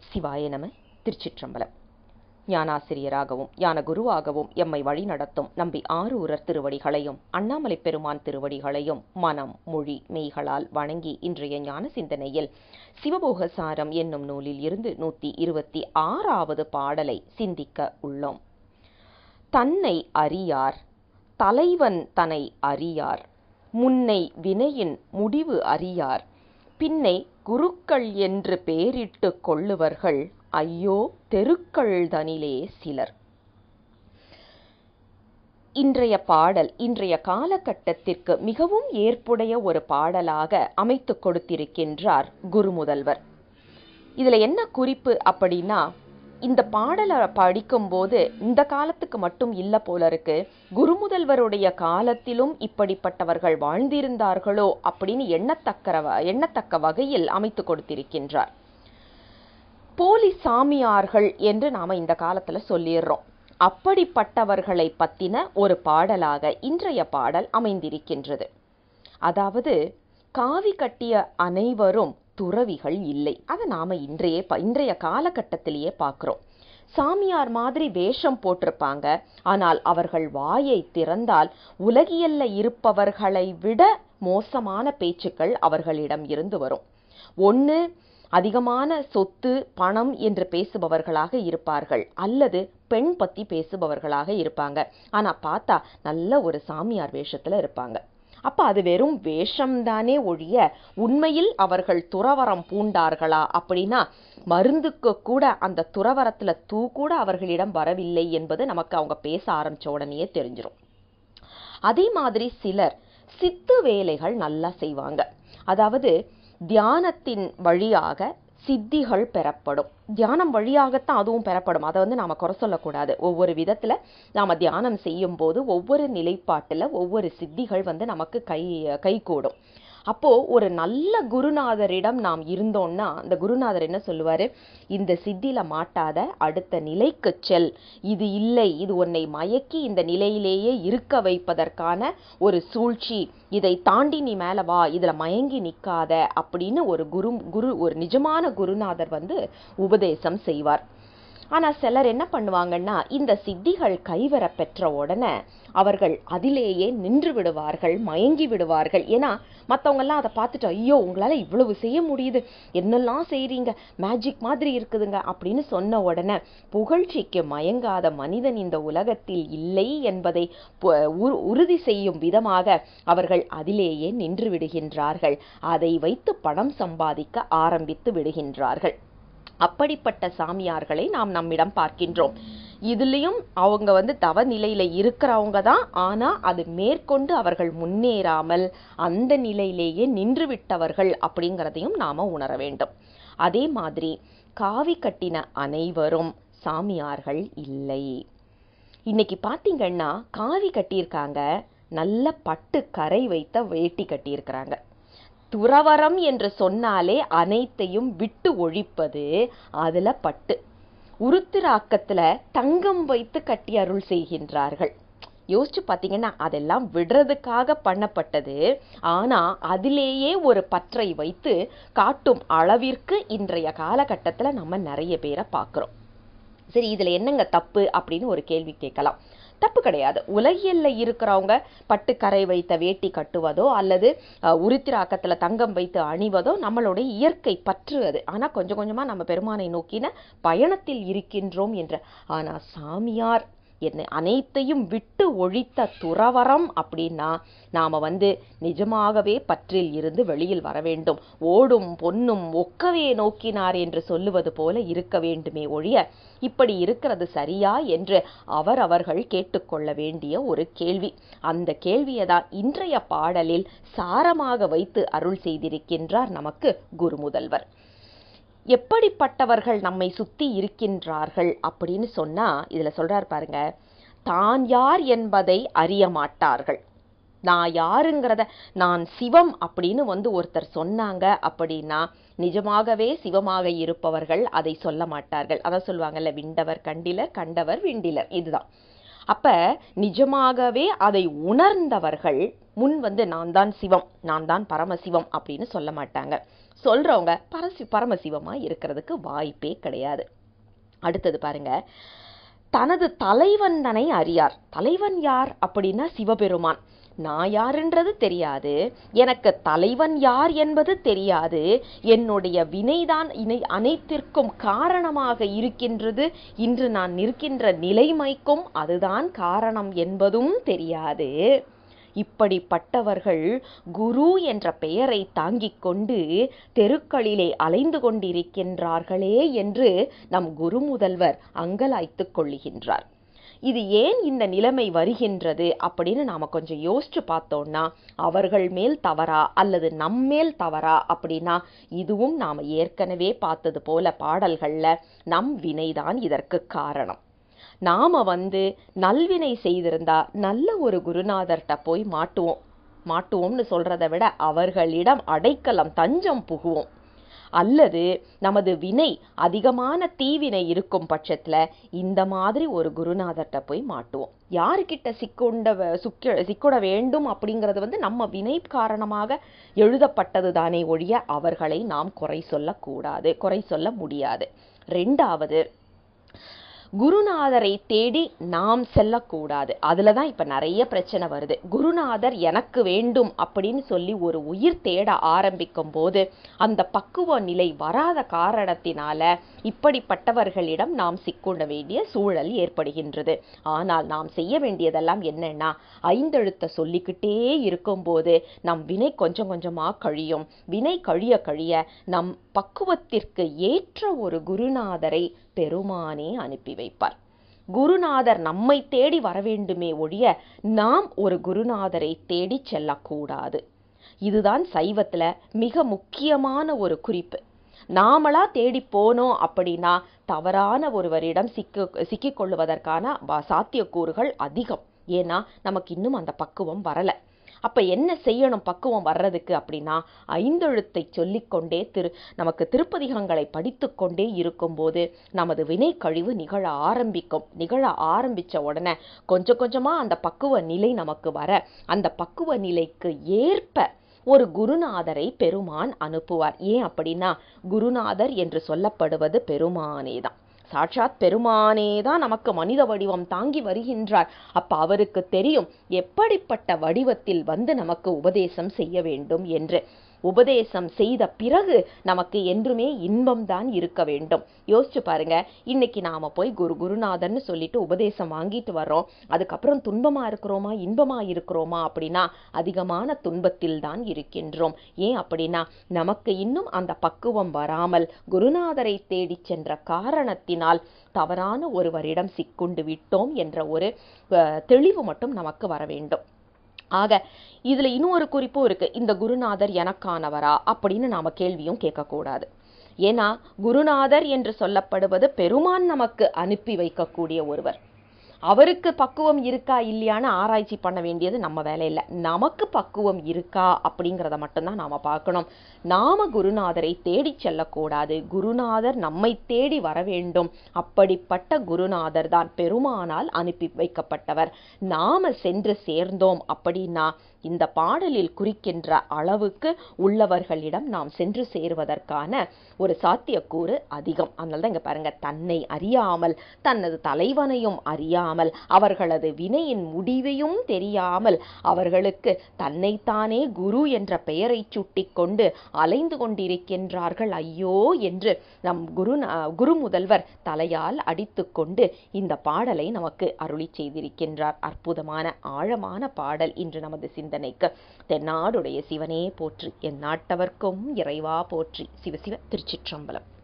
சிவாய நம திருச்சிற்றம்பலம் ஞானாசிரியராகவும் ஞான குருவாகவும் எம்மை வழிநடத்தும் நம்பி ஆரூரர் திருவடிகளையும் அண்ணாமலை பெருமான் திருவடிகளையும் மனம் மொழி மெய்களால் வணங்கி இன்றைய ஞான சிந்தனையில் சிவபோகசாரம் என்னும் நூலில் இருந்து நூத்தி இருபத்தி ஆறாவது பாடலை சிந்திக்க உள்ளோம் தன்னை அறியார் தலைவன் தன்னை அறியார் முன்னை வினையின் முடிவு அறியார் பின்னை குருக்கள் என்று பேரிட்டு கொள்ளுவர்கள் ஐயோ தெருக்கள் தனிலே சிலர் இன்றைய பாடல் இன்றைய காலகட்டத்திற்கு மிகவும் ஏற்புடைய ஒரு பாடலாக அமைத்து கொடுத்திருக்கின்றார் குருமுதல்வர் இதுல என்ன குறிப்பு அப்படின்னா இந்த பாடலை படிக்கும்போது இந்த காலத்துக்கு மட்டும் இல்ல போல இருக்கு குருமுதல்வருடைய காலத்திலும் இப்படிப்பட்டவர்கள் வாழ்ந்திருந்தார்களோ அப்படின்னு எண்ணத்தக்க எண்ணத்தக்க வகையில் அமைத்து கொடுத்திருக்கின்றார் போலி சாமியார்கள் என்று நாம இந்த காலத்துல சொல்லிடுறோம் அப்படிப்பட்டவர்களை பத்தின ஒரு பாடலாக இன்றைய பாடல் அமைந்திருக்கின்றது அதாவது காவி கட்டிய அனைவரும் துறவிகள் இல்லை அதை நாம இன்றைய இன்றைய காலகட்டத்திலேயே பார்க்கிறோம் சாமியார் மாதிரி வேஷம் போட்டிருப்பாங்க ஆனால் அவர்கள் வாயை திறந்தால் உலகியல்ல இருப்பவர்களை விட மோசமான பேச்சுக்கள் அவர்களிடம் இருந்து வரும் ஒன்று அதிகமான சொத்து பணம் என்று பேசுபவர்களாக இருப்பார்கள் அல்லது பெண் பத்தி பேசுபவர்களாக இருப்பாங்க ஆனா பார்த்தா நல்ல ஒரு சாமியார் வேஷத்துல இருப்பாங்க அப்ப அது வெறும் வேஷம்தானே ஒழிய உண்மையில் அவர்கள் துறவரம் பூண்டார்களா அப்படின்னா மருந்துக்கு கூட அந்த துறவரத்துல தூ கூட அவர்களிடம் வரவில்லை என்பது நமக்கு அவங்க பேச ஆரம்பிச்ச உடனேயே தெரிஞ்சிடும் அதே மாதிரி சிலர் சித்து வேலைகள் நல்லா செய்வாங்க அதாவது தியானத்தின் வழியாக சித்திகள் பெறப்படும் தியானம் வழியாகத்தான் அதுவும் பெறப்படும் அதை வந்து நாம குறை சொல்லக்கூடாது ஒவ்வொரு விதத்துல நாம தியானம் செய்யும் போது ஒவ்வொரு நிலைப்பாட்டுல ஒவ்வொரு சித்திகள் வந்து நமக்கு கை கைகூடும் அப்போ ஒரு நல்ல குருநாதரிடம் நாம் இருந்தோம்னா அந்த குருநாதர் என்ன சொல்லுவாரு இந்த சித்தில மாட்டாத அடுத்த நிலைக்கு செல் இது இல்லை இது உன்னை மயக்கி இந்த நிலையிலேயே இருக்க வைப்பதற்கான ஒரு சூழ்ச்சி இதை தாண்டி நீ மேல வா இதுல மயங்கி நிக்காத அப்படின்னு ஒரு குரு குரு ஒரு நிஜமான குருநாதர் வந்து உபதேசம் செய்வார் ஆனா சிலர் என்ன பண்ணுவாங்கன்னா இந்த சித்திகள் கைவர பெற்ற உடனே அவர்கள் அதிலேயே நின்று விடுவார்கள் மயங்கி விடுவார்கள் ஏன்னா மற்றவங்கெல்லாம் அதை பார்த்துட்டு ஐயோ உங்களால இவ்வளவு செய்ய முடியுது என்னெல்லாம் செய்றீங்க மேஜிக் மாதிரி இருக்குதுங்க அப்படின்னு சொன்ன உடனே புகழ்ச்சிக்கு மயங்காத மனிதன் இந்த உலகத்தில் இல்லை என்பதை உறுதி செய்யும் விதமாக அவர்கள் அதிலேயே நின்று விடுகின்றார்கள் அதை வைத்து பணம் சம்பாதிக்க ஆரம்பித்து விடுகின்றார்கள் அப்படிப்பட்ட சாமியார்களை நாம் நம்மிடம் பார்க்கின்றோம் இதுலயும் அவங்க வந்து தவ நிலையில இருக்கிறவங்க தான் ஆனா அது மேற்கொண்டு அவர்கள் முன்னேறாமல் அந்த நிலையிலேயே நின்று விட்டவர்கள் அப்படிங்கிறதையும் நாம உணர வேண்டும் அதே மாதிரி காவி கட்டின அனைவரும் சாமியார்கள் இல்லை இன்னைக்கு பாத்தீங்கன்னா காவி கட்டியிருக்காங்க நல்ல பட்டு கரை வைத்த வேட்டி கட்டியிருக்கிறாங்க துறவரம் என்று சொன்னாலே அனைத்தையும் விட்டு ஒழிப்பது அதுல பட்டு உருத்திராக்கத்துல தங்கம் வைத்து கட்டி அருள் செய்கின்றார்கள் யோசிச்சு பாத்தீங்கன்னா அதெல்லாம் விடுறதுக்காக பண்ணப்பட்டது ஆனா அதிலேயே ஒரு பற்றை வைத்து காட்டும் அளவிற்கு இன்றைய காலகட்டத்துல நம்ம நிறைய பேரை பார்க்கிறோம் சரி இதுல என்னங்க தப்பு அப்படின்னு ஒரு கேள்வி கேட்கலாம் தப்பு கிடையாது உலகியல்ல இருக்கிறவங்க பட்டு கரை வைத்த வேட்டி கட்டுவதோ அல்லது உருத்திராக்கத்துல தங்கம் வைத்து அணிவதோ நம்மளுடைய இயற்கை பற்று அது ஆனா கொஞ்சம் கொஞ்சமா நம்ம பெருமானை நோக்கின பயணத்தில் இருக்கின்றோம் என்ற ஆனா சாமியார் என்ன அனைத்தையும் விட்டு ஒழித்த துறவரம் அப்படின்னா நாம வந்து நிஜமாகவே பற்றில் இருந்து வெளியில் வர வேண்டும் ஓடும் பொன்னும் ஒக்கவே நோக்கினார் என்று சொல்லுவது போல இருக்க வேண்டுமே ஒழிய இப்படி இருக்கிறது சரியா என்று அவர் அவர்கள் கேட்டுக்கொள்ள வேண்டிய ஒரு கேள்வி அந்த கேள்வியை தான் இன்றைய பாடலில் சாரமாக வைத்து அருள் செய்திருக்கின்றார் நமக்கு குருமுதல்வர் எப்படிப்பட்டவர்கள் நம்மை சுத்தி இருக்கின்றார்கள் அப்படின்னு சொன்னா இதுல சொல்றார் பாருங்க தான் யார் என்பதை அறிய மாட்டார்கள் நான் யாருங்கிறத நான் சிவம் அப்படின்னு வந்து ஒருத்தர் சொன்னாங்க அப்படின்னா நிஜமாகவே சிவமாக இருப்பவர்கள் அதை சொல்ல மாட்டார்கள் அதான் சொல்லுவாங்கல்ல விண்டவர் கண்டிலர் கண்டவர் விண்டிலர் இதுதான் அப்ப நிஜமாகவே அதை உணர்ந்தவர்கள் முன் வந்து நான் தான் சிவம் நான் தான் பரமசிவம் அப்படின்னு சொல்ல மாட்டாங்க சொல்றவங்க பரசி பரமசிவமா இருக்கிறதுக்கு வாய்ப்பே கிடையாது அடுத்தது பாருங்க தனது தலைவன் தனை அறியார் தலைவன் யார் அப்படின்னா சிவபெருமான் நான் யாருன்றது தெரியாது எனக்கு தலைவன் யார் என்பது தெரியாது என்னுடைய வினைதான் இணை அனைத்திற்கும் காரணமாக இருக்கின்றது இன்று நான் நிற்கின்ற நிலைமைக்கும் அதுதான் காரணம் என்பதும் தெரியாது இப்படிப்பட்டவர்கள் குரு என்ற பெயரை தாங்கிக் கொண்டு தெருக்களிலே அலைந்து கொண்டிருக்கின்றார்களே என்று நம் குரு முதல்வர் அங்கலாய்த்துக் கொள்ளுகின்றார் இது ஏன் இந்த நிலைமை வருகின்றது அப்படின்னு நாம கொஞ்சம் யோசிச்சு பார்த்தோம்னா அவர்கள் மேல் தவறா அல்லது நம்மேல் தவறா அப்படின்னா இதுவும் நாம ஏற்கனவே பார்த்தது போல பாடல்கள்ல நம் வினைதான் இதற்கு காரணம் நாம வந்து நல்வினை செய்திருந்தா நல்ல ஒரு குருநாதர்கிட்ட போய் மாட்டுவோம் மாட்டுவோம்னு சொல்றதை விட அவர்களிடம் அடைக்கலம் தஞ்சம் புகுவோம் அல்லது நமது வினை அதிகமான தீவினை இருக்கும் பட்சத்துல இந்த மாதிரி ஒரு குருநாதர்கிட்ட போய் மாட்டுவோம் யாருக்கிட்ட சிக்குண்ட சுக்க சிக்குட வேண்டும் அப்படிங்கிறது வந்து நம்ம வினை காரணமாக எழுதப்பட்டது தானே ஒழிய அவர்களை நாம் குறை சொல்லக்கூடாது குறை சொல்ல முடியாது ரெண்டாவது குருநாதரை தேடி நாம் செல்லக்கூடாது அதுல தான் இப்ப நிறைய பிரச்சனை வருது குருநாதர் எனக்கு வேண்டும் அப்படின்னு சொல்லி ஒரு உயிர் தேட ஆரம்பிக்கும் போது அந்த பக்குவ நிலை வராத காரணத்தினால இப்படிப்பட்டவர்களிடம் நாம் சிக்குண்ட வேண்டிய சூழல் ஏற்படுகின்றது ஆனால் நாம் செய்ய வேண்டியதெல்லாம் என்னன்னா ஐந்தெழுத்த சொல்லிக்கிட்டே இருக்கும்போது நம் வினை கொஞ்சம் கொஞ்சமா கழியும் வினை கழிய கழிய நம் பக்குவத்திற்கு ஏற்ற ஒரு குருநாதரை பெருமானே அனுப்பி வைப்பார் குருநாதர் நம்மை தேடி வர வேண்டுமே ஒழிய நாம் ஒரு குருநாதரை தேடி செல்லக்கூடாது இதுதான் சைவத்துல மிக முக்கியமான ஒரு குறிப்பு நாமளா தேடி போனோம் அப்படின்னா தவறான ஒருவரிடம் சிக்க சிக்கிக் கொள்வதற்கான சாத்தியக்கூறுகள் அதிகம் ஏன்னா நமக்கு இன்னும் அந்த பக்குவம் வரல அப்ப என்ன செய்யணும் பக்குவம் வர்றதுக்கு அப்படின்னா ஐந்தெழுத்தை சொல்லிக்கொண்டே திரு நமக்கு திருப்பதிகங்களை படித்து கொண்டே இருக்கும்போது நமது வினை கழிவு நிகழ ஆரம்பிக்கும் நிகழ ஆரம்பிச்ச உடனே கொஞ்சம் கொஞ்சமா அந்த பக்குவ நிலை நமக்கு வர அந்த பக்குவ நிலைக்கு ஏற்ப ஒரு குருநாதரை பெருமான் அனுப்புவார் ஏன் அப்படின்னா குருநாதர் என்று சொல்லப்படுவது பெருமானே தான் சாட்சாத் பெருமானே தான் நமக்கு மனித வடிவம் தாங்கி வருகின்றார் அப்ப அவருக்கு தெரியும் எப்படிப்பட்ட வடிவத்தில் வந்து நமக்கு உபதேசம் செய்ய வேண்டும் என்று உபதேசம் செய்த பிறகு நமக்கு என்றுமே இன்பம் தான் இருக்க வேண்டும் யோசிச்சு பாருங்க இன்னைக்கு நாம போய் குரு குருநாதர்னு சொல்லிட்டு உபதேசம் வாங்கிட்டு வர்றோம் அதுக்கப்புறம் துன்பமா இருக்கிறோமா இன்பமா இருக்கிறோமா அப்படின்னா அதிகமான துன்பத்தில் தான் இருக்கின்றோம் ஏன் அப்படின்னா நமக்கு இன்னும் அந்த பக்குவம் வராமல் குருநாதரை தேடி சென்ற காரணத்தினால் தவறான ஒருவரிடம் சிக்குண்டு விட்டோம் என்ற ஒரு தெளிவு மட்டும் நமக்கு வர வேண்டும் ஆக இதுல இன்னொரு குறிப்பும் இருக்கு இந்த குருநாதர் எனக்கானவரா அப்படின்னு நாம கேள்வியும் கேட்கக்கூடாது ஏன்னா குருநாதர் என்று சொல்லப்படுவது பெருமான் நமக்கு அனுப்பி வைக்கக்கூடிய ஒருவர் அவருக்கு பக்குவம் இருக்கா இல்லையான்னு ஆராய்ச்சி பண்ண வேண்டியது நம்ம வேலை இல்லை நமக்கு பக்குவம் இருக்கா அப்படிங்கிறத மட்டும்தான் நாம பார்க்கணும் நாம குருநாதரை தேடி செல்லக்கூடாது குருநாதர் நம்மை தேடி வர வேண்டும் அப்படிப்பட்ட குருநாதர் தான் பெருமானால் அனுப்பி வைக்கப்பட்டவர் நாம சென்று சேர்ந்தோம் அப்படின்னா இந்த பாடலில் குறிக்கின்ற அளவுக்கு உள்ளவர்களிடம் நாம் சென்று சேருவதற்கான ஒரு சாத்தியக்கூறு அதிகம் அதனால தான் இங்க பாருங்க தன்னை அறியாமல் தனது தலைவனையும் அறியாமல் அவர்களது வினையின் முடிவையும் தெரியாமல் அவர்களுக்கு தன்னைத்தானே குரு என்ற பெயரை சுட்டிக்கொண்டு அலைந்து கொண்டிருக்கின்றார்கள் ஐயோ என்று நம் குரு குரு முதல்வர் தலையால் அடித்துக்கொண்டு இந்த பாடலை நமக்கு அருளி செய்திருக்கின்றார் அற்புதமான ஆழமான பாடல் இன்று நமது சிந்தனைக்கு தென்னாடுடைய சிவனே போற்றி என் நாட்டவர்க்கும் இறைவா போற்றி சிவசிவ திருச்சிற்றம்பலம்